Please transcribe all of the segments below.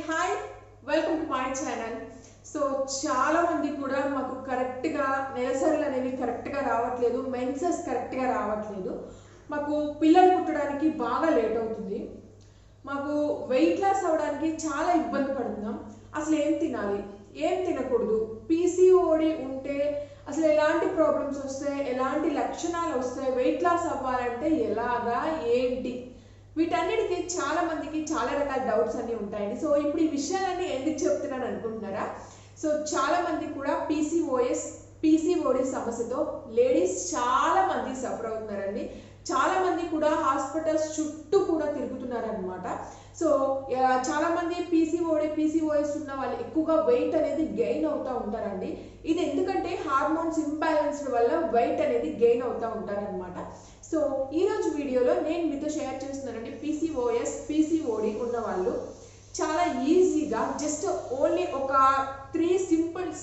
hi welcome to my channel so చాలా మంది కూడా మాకు కరెక్ట్గా నెలసరులు అనేవి కరెక్ట్గా రావట్లేదు మెన్సెస్ కరెక్ట్గా రావట్లేదు మాకు పిల్లలు పుట్టడానికి బాగా లేట్ అవుతుంది మాకు వెయిట్ లాస్ అవ్వడానికి చాలా ఇబ్బంది పడుతున్నాం అసలు ఏం తినాలి ఏం తినకూడదు పీసీఓడి ఉంటే అసలు ఎలాంటి ప్రాబ్లమ్స్ వస్తాయి ఎలాంటి లక్షణాలు వస్తాయి వెయిట్ లాస్ అవ్వాలంటే ఎలాగా ఏంటి వీటన్నిటికి చాలా మందికి చాలా రకాల డౌట్స్ అన్ని ఉంటాయండి సో ఇప్పుడు ఈ విషయాలన్నీ ఎందుకు చెప్తున్నాను అనుకుంటున్నారా సో చాలా మంది కూడా పీసీఓఎస్ పీసీఓడి సమస్యతో లేడీస్ చాలా మంది సఫర్ అవుతున్నారండి చాలా మంది కూడా హాస్పిటల్స్ చుట్టూ కూడా తిరుగుతున్నారనమాట సో ఆ, చాలా మంది పీసీఓడి పీసీఓఎస్ ఉన్న వాళ్ళు ఎక్కువగా వెయిట్ అనేది గెయిన్ అవుతూ ఉంటారండి ఇది ఎందుకంటే హార్మోన్స్ ఇంబ్యాలెన్స్డ్ వల్ల వెయిట్ అనేది గెయిన్ అవుతూ ఉంటారనమాట సో ఈ రోజు వీడియోలో నేను మీతో షేర్ చేస్తున్నానండి పీసీఓఎస్ పీసీఓడి ఉన్న వాళ్ళు చాలా ఈజీగా జస్ట్ ఓన్లీ ఒక త్రీ సింపుల్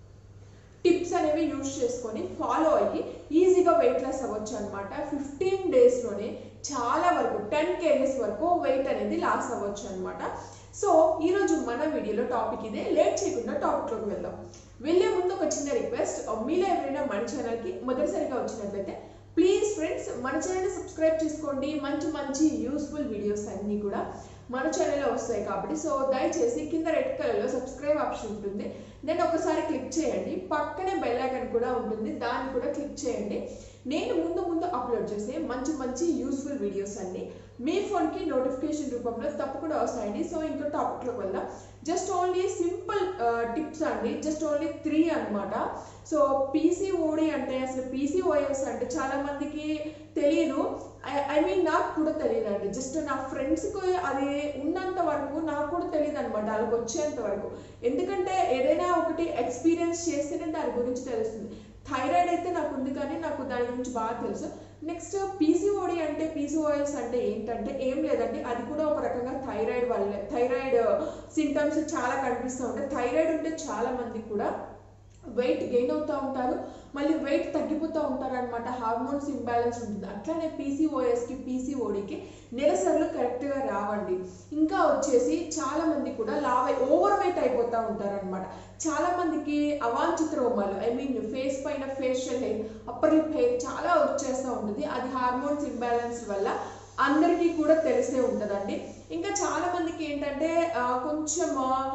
టిప్స్ అనేవి యూజ్ చేసుకొని ఫాలో అయ్యి ఈజీగా వెయిట్ లాస్ అవ్వచ్చు అనమాట ఫిఫ్టీన్ డేస్లోనే చాలా వరకు టెన్ కేజెస్ వరకు వెయిట్ అనేది లాస్ అవ్వచ్చు అనమాట సో ఈరోజు మన వీడియోలో టాపిక్ ఇదే లేట్ చేయకుండా టాపిక్లోకి వెళ్దాం వెళ్ళే ముందు ఒక చిన్న రిక్వెస్ట్ మీలో ఎవరైనా మన ఛానల్కి మొదటిసారిగా వచ్చినట్లయితే ప్లీజ్ ఫ్రెండ్స్ మన ఛానల్ని సబ్స్క్రైబ్ చేసుకోండి మంచి మంచి యూస్ఫుల్ వీడియోస్ అన్నీ కూడా మన ఛానల్లో వస్తాయి కాబట్టి సో దయచేసి కింద రెడ్ కలర్లో సబ్స్క్రైబ్ ఆప్షన్ ఉంటుంది దెన్ ఒకసారి క్లిక్ చేయండి పక్కనే బెల్ ఐకాన్ కూడా ఉంటుంది దాన్ని కూడా క్లిక్ చేయండి నేను ముందు ముందు అప్లోడ్ చేసే మంచి మంచి యూస్ఫుల్ వీడియోస్ అన్ని మీ ఫోన్కి నోటిఫికేషన్ రూపంలో తప్పకుండా వస్తాయండి సో ఇంకో టాపిక్లోకి వెళ్దాం జస్ట్ ఓన్లీ సింపుల్ టిప్స్ అండి జస్ట్ ఓన్లీ త్రీ అన్నమాట సో పీసీఓడి అంటే అసలు పీసీఓఎస్ అంటే చాలా మందికి తెలియదు ఐ మీన్ నాకు కూడా తెలియదు అండి జస్ట్ నా ఫ్రెండ్స్కి అది ఉన్నంత వరకు నాకు కూడా తెలియదు అనమాట వాళ్ళకి వచ్చేంత వరకు ఎందుకంటే ఏదైనా ఒకటి ఎక్స్పీరియన్స్ చేస్తేనే దాని గురించి తెలుస్తుంది థైరాయిడ్ అయితే నాకు ఉంది కానీ నాకు దాని గురించి బాగా తెలుసు నెక్స్ట్ పీసీఓడి అంటే పీసీఓఎస్ అంటే ఏంటంటే ఏం లేదండి అది కూడా ఒక రకంగా థైరాయిడ్ వల్లే థైరాయిడ్ సింటమ్స్ చాలా కనిపిస్తూ ఉంటాయి థైరాయిడ్ ఉంటే చాలా మంది కూడా వెయిట్ గెయిన్ అవుతూ ఉంటారు మళ్ళీ వెయిట్ తగ్గిపోతూ ఉంటారు అనమాట హార్మోన్స్ ఇంబ్యాలెన్స్ ఉంటుంది అట్లానే పీసీఓఎస్కి పీసీఓడికి నెలసర్లు కరెక్ట్గా రావండి ఇంకా వచ్చేసి చాలా మంది కూడా లావ్ ఓవర్ వెయిట్ అయిపోతూ ఉంటారు అనమాట చాలా మందికి అవాంఛిత రోమాలు ఐ మీన్ ఫేస్ పైన facial hair upper lip hair చాలా వచ్చేస్తూ ఉంటుంది అది హార్మోన్స్ ఇంబ్యాలెన్స్ వల్ల అందరికీ కూడా తెలిసే ఉంటుందండి ఇంకా చాలా మందికి ఏంటంటే ఆ, కొంచెం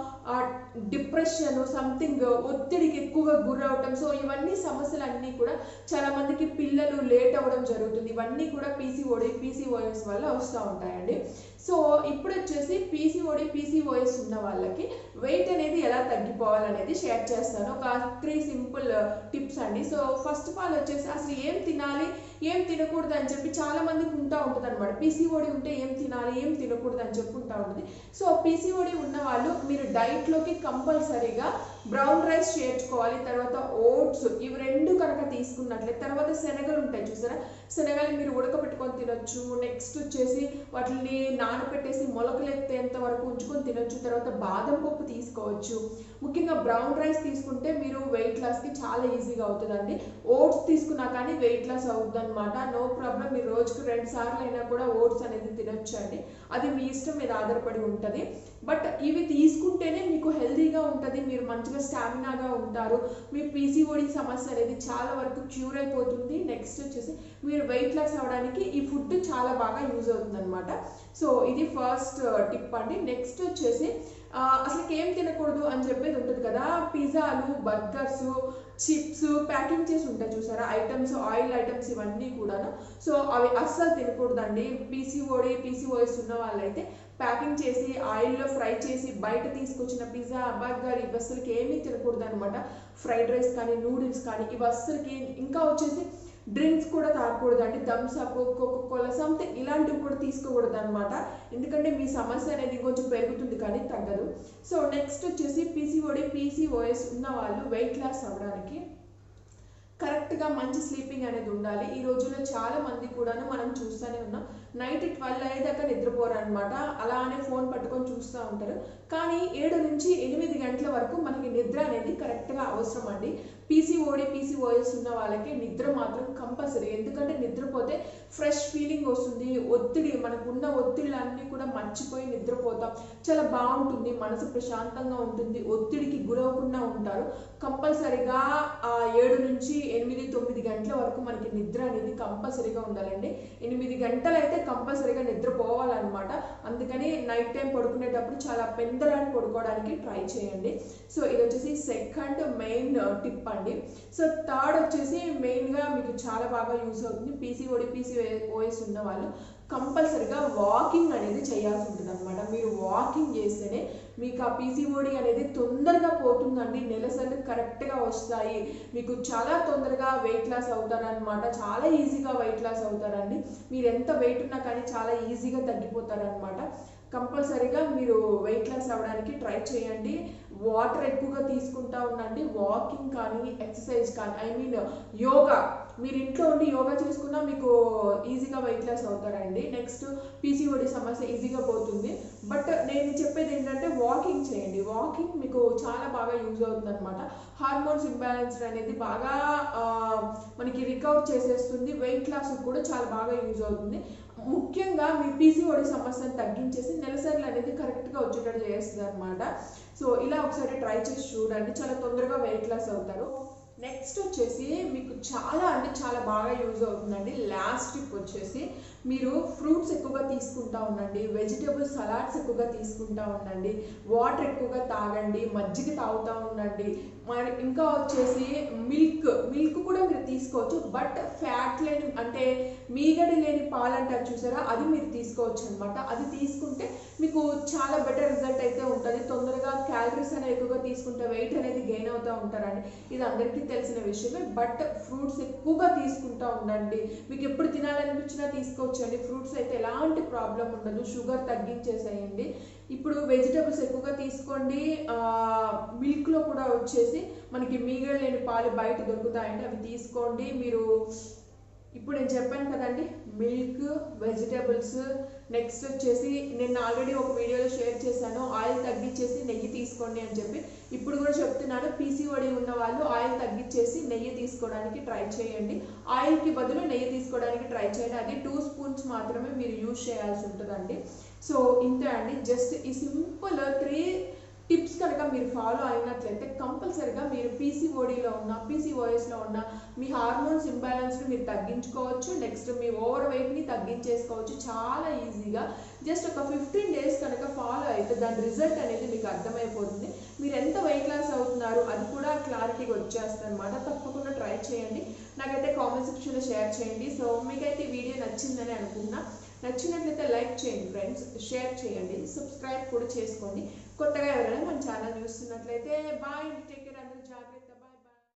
డిప్రెషన్ సంథింగ్ ఒత్తిడికి ఎక్కువగా గురవటం సో ఇవన్నీ సమస్యలన్నీ కూడా చాలా మందికి పిల్లలు లేట్ అవ్వడం జరుగుతుంది ఇవన్నీ కూడా పీసీఓడి పీసీఓఎస్ వల్ల వస్తూ ఉంటాయండి సో ఇప్పుడు వచ్చేసి పీసీఓడి పీసీఓఎస్ ఉన్న వాళ్ళకి వెయిట్ అనేది ఎలా తగ్గిపోవాలనేది షేర్ చేస్తాను ఒక త్రీ సింపుల్ టిప్స్ అండి సో ఫస్ట్ ఆఫ్ ఆల్ వచ్చేసి అసలు ఏం తినాలి ఏం తినకూడదు అని చెప్పి చాలా మందికి ఉంటా ఉంటుంది అనమాట పీసీఓడి ఉంటే ఏం తినాలి ఏం తినకూడదు అని చెప్పి ఉంటా ఉంటుంది సో పీసీఓడి ఉన్న వాళ్ళు మీరు డైట్లోకి కంపల్సరీగా బ్రౌన్ రైస్ చేర్చుకోవాలి తర్వాత ఓట్స్ ఇవి రెండు కనుక తీసుకున్నట్లయితే తర్వాత శనగలు ఉంటాయి చూసారా శనగలు మీరు ఉడకబెట్టుకొని తినొచ్చు నెక్స్ట్ వచ్చేసి వాటిని నానబెట్టేసి మొలకలు ఎత్తేంత వరకు ఉంచుకొని తినొచ్చు తర్వాత బాదం పప్పు తీసుకోవచ్చు ముఖ్యంగా బ్రౌన్ రైస్ తీసుకుంటే మీరు వెయిట్ లాస్కి చాలా ఈజీగా అవుతుందండి ఓట్స్ తీసుకున్నా కానీ వెయిట్ లాస్ అవుతుంది అనమాట నో ప్రాబ్లం మీరు రోజుకు రెండు సార్లు అయినా కూడా ఓట్స్ అనేది తినొచ్చు అండి అది మీ ఇష్టం మీద ఆధారపడి ఉంటుంది బట్ ఇవి తీసుకుంటేనే మీకు హెల్తీగా ఉంటుంది మీరు మంచిగా స్టామినాగా ఉంటారు మీ పీసీఓడి సమస్య అనేది చాలా వరకు క్యూర్ అయిపోతుంది నెక్స్ట్ వచ్చేసి మీరు వెయిట్ లాస్ అవ్వడానికి ఈ ఫుడ్ చాలా బాగా యూజ్ అవుతుంది అనమాట సో ఇది ఫస్ట్ టిప్ అండి నెక్స్ట్ వచ్చేసి ఆ, అసలు ఏం తినకూడదు అని చెప్పేది ఉంటుంది కదా పిజ్జాలు బర్గర్స్ చిప్స్ ప్యాకింగ్ చేసి ఉంటాయి చూసారా ఐటమ్స్ ఆయిల్ ఐటమ్స్ ఇవన్నీ కూడాను సో అవి అస్సలు తినకూడదండి పీసీఓడి పీసీఓఎస్ ఉన్న వాళ్ళైతే ప్యాకింగ్ చేసి ఆయిల్లో ఫ్రై చేసి బయట తీసుకొచ్చిన పిజ్జా బర్గర్ ఇవి అస్సలకి ఏమీ తినకూడదు అనమాట ఫ్రైడ్ రైస్ కానీ నూడిల్స్ కానీ ఇవి అస్సలకి ఇంకా వచ్చేసి డ్రింక్స్ కూడా తాగకూడదండి థమ్స్ అప్ కోకోకోలా సంథింగ్ ఇలాంటివి కూడా తీసుకోకూడదు అనమాట ఎందుకంటే మీ సమస్య అనేది కొంచెం పెరుగుతుంది కానీ తగ్గదు సో నెక్స్ట్ వచ్చేసి పీసీఓడి పీసీఓఎస్ ఉన్న వాళ్ళు వెయిట్ లాస్ అవ్వడానికి కరెక్ట్గా మంచి స్లీపింగ్ అనేది ఉండాలి ఈ రోజుల్లో చాలా మంది కూడాను మనం చూస్తూనే ఉన్నాం నైట్ ట్వెల్వ్ అయ్యేదాకా నిద్రపోరు అనమాట అలానే ఫోన్ పట్టుకొని చూస్తూ ఉంటారు కానీ ఏడు నుంచి ఎనిమిది గంటల వరకు మనకి నిద్ర అనేది కరెక్ట్గా అవసరం అండి పీసీఓడి పీసీఓఎస్ ఉన్న వాళ్ళకి నిద్ర మాత్రం కంపల్సరీ ఎందుకంటే నిద్రపోతే ఫ్రెష్ ఫీలింగ్ వస్తుంది ఒత్తిడి మనకున్న ఒత్తిళ్ళన్నీ కూడా మర్చిపోయి నిద్రపోతాం చాలా బాగుంటుంది మనసు ప్రశాంతంగా ఉంటుంది ఒత్తిడికి గురవకుండా ఉంటారు కంపల్సరీగా ఆ ఏడు నుంచి ఎనిమిది తొమ్మిది గంటల వరకు మనకి నిద్ర అనేది కంపల్సరీగా ఉండాలండి ఎనిమిది గంటలు అయితే కంపల్సరీగా నిద్రపోవాలన్నమాట అందుకని నైట్ టైం పడుకునేటప్పుడు చాలా పెందరాని పడుకోవడానికి ట్రై చేయండి సో ఇది వచ్చేసి సెకండ్ మెయిన్ టిప్ అండి సో థర్డ్ వచ్చేసి మెయిన్గా మీకు చాలా బాగా యూస్ అవుతుంది పీసీఓడి పీసీఓఎస్ ఉన్న వాళ్ళు కంపల్సరిగా వాకింగ్ అనేది చేయాల్సి ఉంటుంది అనమాట మీరు వాకింగ్ చేస్తేనే మీకు ఆ పీసీఓడి అనేది తొందరగా పోతుందండి నెలసరి కరెక్ట్గా వస్తాయి మీకు చాలా తొందరగా వెయిట్ లాస్ అవుతారనమాట చాలా ఈజీగా వెయిట్ లాస్ అవుతారండి మీరు ఎంత వెయిట్ ఉన్నా కానీ చాలా ఈజీగా తగ్గిపోతారనమాట కంపల్సరీగా మీరు వెయిట్ లాస్ అవ్వడానికి ట్రై చేయండి వాటర్ ఎక్కువగా తీసుకుంటా ఉండండి వాకింగ్ కానీ ఎక్సర్సైజ్ కానీ ఐ మీన్ యోగా మీరు ఇంట్లో ఉండి యోగా చేసుకున్నా మీకు ఈజీగా వెయిట్ లాస్ అవుతారండి నెక్స్ట్ పీసీఓడి సమస్య ఈజీగా పోతుంది బట్ నేను చెప్పేది ఏంటంటే వాకింగ్ చేయండి వాకింగ్ మీకు చాలా బాగా యూజ్ అవుతుంది అనమాట హార్మోన్స్ ఇంబ్యాలెన్స్ అనేది బాగా ఆ, మనకి రికవర్ చేసేస్తుంది వెయిట్ లాస్ కూడా చాలా బాగా యూజ్ అవుతుంది ముఖ్యంగా మీ పీసీఓడి సమస్యను తగ్గించేసి నెలసరిలు అనేది కరెక్ట్గా వచ్చేటట్టు చేస్తుంది అనమాట సో ఇలా ఒకసారి ట్రై చేసి చూడండి చాలా తొందరగా వెయిట్ లాస్ అవుతారు నెక్స్ట్ వచ్చేసి మీకు చాలా అంటే చాలా బాగా యూజ్ అవుతుందండి లాస్ట్ టిప్ వచ్చేసి మీరు ఫ్రూట్స్ ఎక్కువగా తీసుకుంటా ఉండండి వెజిటేబుల్ సలాడ్స్ ఎక్కువగా తీసుకుంటా ఉండండి వాటర్ ఎక్కువగా తాగండి మజ్జిగ తాగుతూ ఉండండి మరి ఇంకా వచ్చేసి మిల్క్ మిల్క్ కూడా మీరు తీసుకోవచ్చు బట్ ఫ్యాట్ లేని అంటే మీగడి లేని పాలు అంటారు చూసారా అది మీరు తీసుకోవచ్చు అనమాట అది తీసుకుంటే మీకు చాలా బెటర్ రిజల్ట్ అయితే ఉంటుంది తొందరగా క్యాలరీస్ అనేవి ఎక్కువగా తీసుకుంటే వెయిట్ అనేది గెయిన్ అవుతూ ఉంటారండి ఇది అందరికీ తెలిసిన విషయమే బట్ ఫ్రూట్స్ ఎక్కువగా తీసుకుంటా ఉండండి మీకు ఎప్పుడు తినాలనిపించినా తీసుకోవచ్చండి ఫ్రూట్స్ అయితే ఎలాంటి ప్రాబ్లం ఉండదు షుగర్ తగ్గించేసేయండి ఇప్పుడు వెజిటబుల్స్ ఎక్కువగా తీసుకోండి మిల్క్లో కూడా వచ్చేసి మనకి మీగడ లేని పాలు బయట దొరుకుతాయండి అవి తీసుకోండి మీరు ఇప్పుడు నేను చెప్పాను కదండి మిల్క్ వెజిటేబుల్స్ నెక్స్ట్ వచ్చేసి నేను ఆల్రెడీ ఒక వీడియోలో షేర్ చేశాను ఆయిల్ తగ్గించేసి నెయ్యి తీసుకోండి అని చెప్పి ఇప్పుడు కూడా చెప్తున్నాను పీసీఓడి ఉన్న వాళ్ళు ఆయిల్ తగ్గించేసి నెయ్యి తీసుకోవడానికి ట్రై చేయండి ఆయిల్కి బదులు నెయ్యి తీసుకోవడానికి ట్రై చేయండి అది టూ స్పూన్స్ మాత్రమే మీరు యూజ్ చేయాల్సి ఉంటుందండి సో ఇంతే అండి జస్ట్ ఈ సింపుల్ త్రీ టిప్స్ కనుక మీరు ఫాలో అయినట్లయితే కంపల్సరిగా మీరు పీసీఓడిలో ఉన్న పీసీఓఎస్లో ఉన్న మీ హార్మోన్స్ ఇంబ్యాలెన్స్ని మీరు తగ్గించుకోవచ్చు నెక్స్ట్ మీ ఓవర్ వెయిట్ని తగ్గించేసుకోవచ్చు చాలా ఈజీగా జస్ట్ ఒక ఫిఫ్టీన్ డేస్ కనుక ఫాలో అయితే దాని రిజల్ట్ అనేది మీకు అర్థమైపోతుంది మీరు ఎంత వెయిట్ లాస్ అవుతున్నారు అది కూడా క్లారిటీగా వచ్చేస్తుంది అనమాట తప్పకుండా ట్రై చేయండి నాకైతే కామెంట్ సెక్షన్లో షేర్ చేయండి సో మీకైతే ఈ వీడియో నచ్చిందని అనుకున్నా నచ్చినట్లయితే లైక్ చేయండి ఫ్రెండ్స్ షేర్ చేయండి సబ్స్క్రైబ్ కూడా చేసుకోండి కొత్తగా ఎవరైనా మన ఛానల్ చూస్తున్నట్లయితే బాయ్ టేక్ కేర్ అందరూ జాగ్రత్త బాయ్